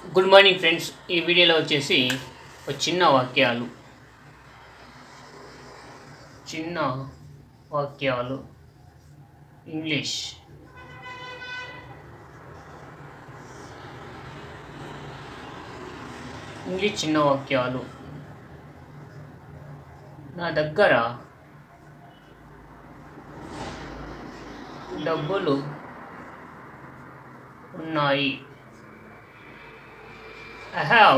good morning friends ఈ వీడియోలో వచ్చేసి ఒక చిన్న వాక్యాలు చిన్న వాక్యాలు ఇంగ్లీష్ ఇంగ్లీష్ చిన్న వాక్యాలు నా దగ్గర డబ్బులు ఉన్నాయి I have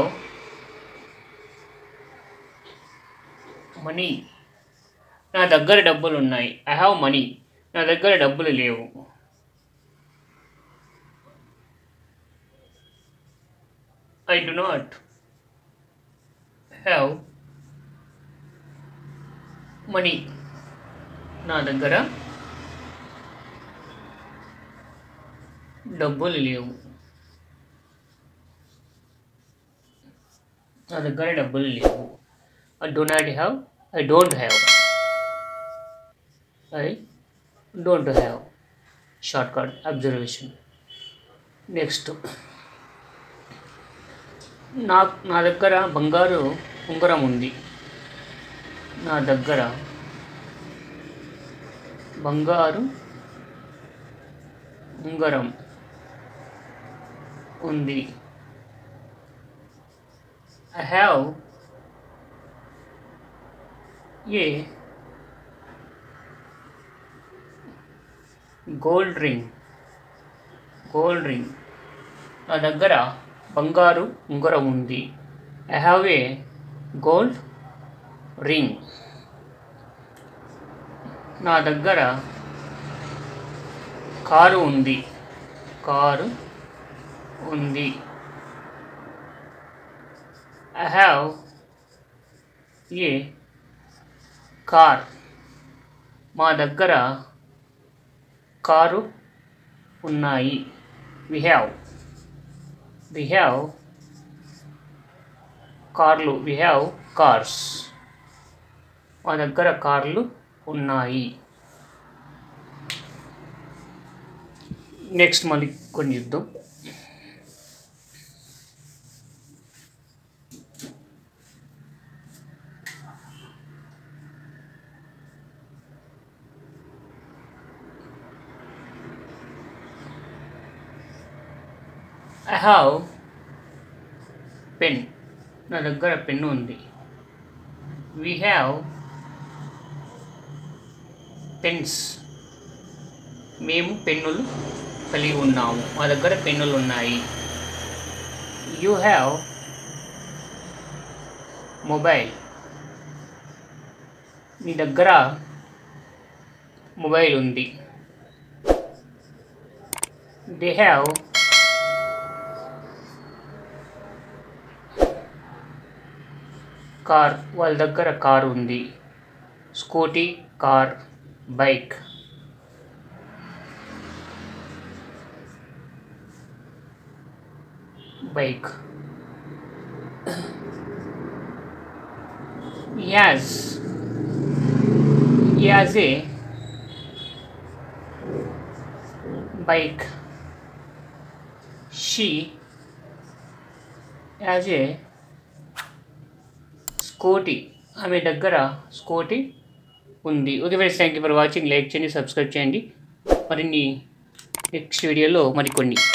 మనీ నా దగ్గర డబ్బులు ఉన్నాయి ఐ హ్యావ్ మనీ నా దగ్గర డబ్బులు లేవు I do not have money నా దగ్గర డబ్బులు లేవు నా దగ్గర డబ్బులు లేవు I do not have I don't have I don't have short cut observation next నా నా దగ్గర బంగారు ఉంగరం ఉంది నా దగ్గర బంగారు ఉంగరం ఉంది I have a gold ring gold ring నా దగ్గర బంగారు ఉంగరం ఉంది I have a gold ring నా దగ్గర కారు ఉంది కారు ఉంది I have a కార్ మా దగ్గర కారు ఉన్నాయి వి హ్యావ్ వి హ్యావ్ కార్లు వి హ్యావ్ కార్స్ మా దగ్గర కార్లు ఉన్నాయి నెక్స్ట్ మళ్ళీ కొన్ని చూద్దాం ఐ హ్యావ్ పెన్ నా దగ్గర పెన్ను ఉంది వీ హ్యావ్ పెన్స్ మేము పెన్నులు కలిగి ఉన్నాము మా దగ్గర పెన్నులు ఉన్నాయి యూ హ్యావ్ మొబైల్ మీ దగ్గర మొబైల్ ఉంది దే హ్యావ్ కార్ వాళ్ళ దగ్గర కార్ ఉంది scooty car bike bike has has a bike she has a scooty ఆమె దగ్గర స్కూటీ ఉంది okay friends thank you for watching like చేయండి సబ్స్క్రైబ్ చేయండి మరిన్ని నెక్స్ట్ వీడియోలో మరికొన్ని